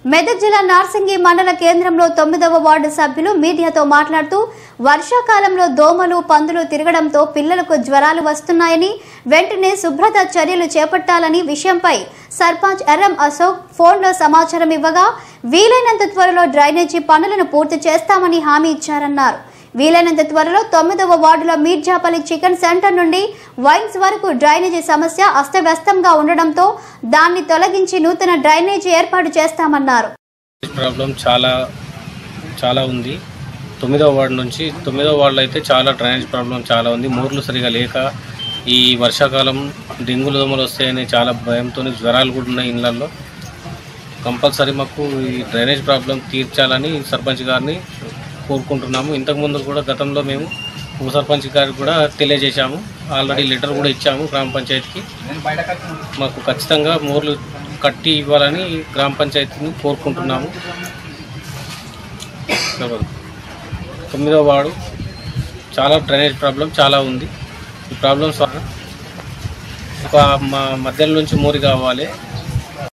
మెదక్ జిల్లా నార్సింగి మండల కేంద్రంలో తొమ్మిదవ వార్డు సభ్యులు మీడియాతో మాట్లాడుతూ వర్షాకాలంలో దోమలు పందులు తిరగడంతో పిల్లలకు జ్వరాలు వస్తున్నాయని వెంటనే శుభ్రత చర్యలు చేపట్టాలని విషయంపై సర్పంచ్ ఎర్రం అశోక్ ఫోన్లో సమాచారం ఇవ్వగా వీలైనంత త్వరలో డ్రైనేజీ పనులను పూర్తి చేస్తామని హామీ ఇచ్చారన్నారు వీలైనంత త్వరలో తొమ్మిదవ వార్డులో మీర్జాపల్లి చికెన్ సెంటర్ నుండి వైన్స్ వరకు డ్రైనేజీ సమస్య అస్తవ్యస్తంగా ఉండడంతో దాన్ని తొలగించి నూతన డ్రైనేజీ ఏర్పాటు చేస్తామన్నారు ప్రాబ్లం చాలా చాలా ఉంది తొమ్మిదవ వార్డు నుంచి తొమ్మిదవ వార్డులో అయితే చాలా డ్రైనేజ్ ప్రాబ్లం చాలా ఉంది మూర్లు సరిగా లేక ఈ వర్షాకాలం డెంగ్యూ దోమలు వస్తాయని చాలా భయంతో జ్వరాలు కూడా ఉన్నాయి ఇళ్ళల్లో కంపల్సరీ మాకు ఈ డ్రైనేజ్ ప్రాబ్లం తీర్చాలని సర్పంచ్ గారిని కోరుకుంటున్నాము ఇంతకుముందు కూడా గతంలో మేము ఉప సర్పంచ్ గారికి కూడా తెలియజేశాము ఆల్రెడీ లెటర్ కూడా ఇచ్చాము గ్రామ పంచాయతీకి మాకు ఖచ్చితంగా మోర్లు కట్టి ఇవ్వాలని గ్రామ పంచాయతీని కోరుకుంటున్నాము తొమ్మిదవ వార్డు చాలా డ్రైనేజ్ ప్రాబ్లం చాలా ఉంది ఈ ప్రాబ్లమ్స్ వల్ల ఒక మా మధ్యలో నుంచి మోరి కావాలి